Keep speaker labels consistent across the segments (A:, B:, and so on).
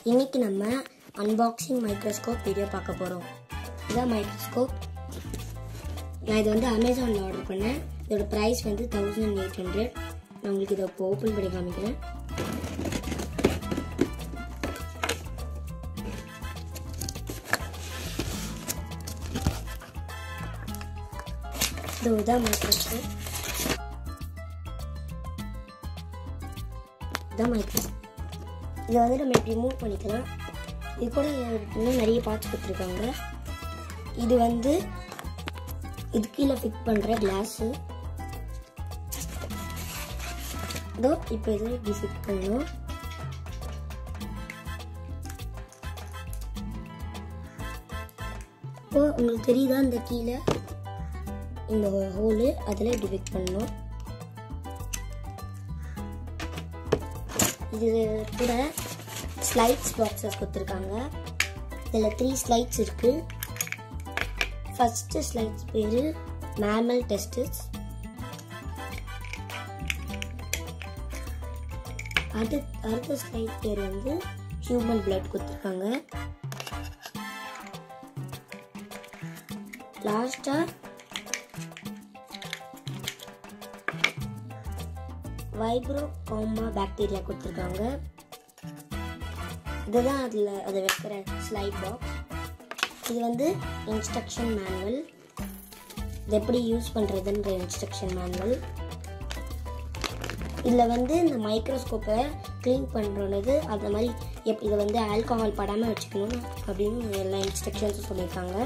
A: இன்னைக்கு நம்ம unboxing microscope video பார்க்க போகிறோம் இதான் மைக்ரோஸ்கோப் நான் இது வந்து அமேசானில் ஆர்டர் பண்ணேன் இதோட ப்ரைஸ் வந்து தௌசண்ட் எயிட் ஹண்ட்ரட் நான் உங்களுக்கு இதை இப்போ ஓப்பன் பண்ணி காமிக்கிறேன் இதோ இதான் மைக்ரோஸ்கோப் இதான் மைக்ரோஸ்கோப் இதை வந்து நம்ம இப்படி மூவ் பண்ணிக்கலாம் இது கூட இன்னும் நிறைய பார்ட்ஸ் கொடுத்துருக்காங்க இது வந்து இது கீழே ஃபிட் பண்ணுற கிளாஸு இதோ இப்போ இதை இப்படி ஃபிட் பண்ணணும் இப்போ உங்களுக்கு தெரியுதா இந்த கீழே இந்த ஹோலு அதில் இப்படி ஃபிட் பண்ணணும் இது கூட ஸ்லைட்ஸ் பாக்ஸஸ் கொடுத்துருக்காங்க இதில் த்ரீ ஸ்லைட்ஸ் இருக்கு ஃபர்ஸ்ட் ஸ்லைட்ஸ் பேர் மேமல் டெஸ்டஸ் அடுத்த அடுத்த ஸ்லைட் பேர் வந்து ஹியூமன் பிளட் கொடுத்துருக்காங்க லாஸ்டா வைப்ரோ காமா பாக்டீரியா கொடுத்துருக்காங்க இதுதான் அதில் அதை வைக்கிற ஸ்லைட் பாக்ஸ் இது வந்து இன்ஸ்ட்ரக்ஷன் மேனுவல் இது எப்படி யூஸ் பண்ணுறதுன்ற இன்ஸ்ட்ரக்ஷன் மேனுவல் இதில் வந்து இந்த மைக்ரோஸ்கோப்பை க்ளீன் பண்ணுறது அந்த மாதிரி எப் இதை வந்து ஆல்கஹால் படாமல் வச்சுக்கணும் அப்படின்னு எல்லா இன்ஸ்ட்ரக்ஷன்ஸும் சொல்லியிருக்காங்க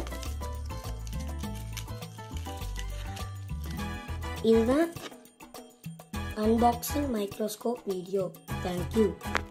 A: இதுதான் அன்பாக்சிங் மைக்ரோஸ்கோப் வீடியோ தேங்க்யூ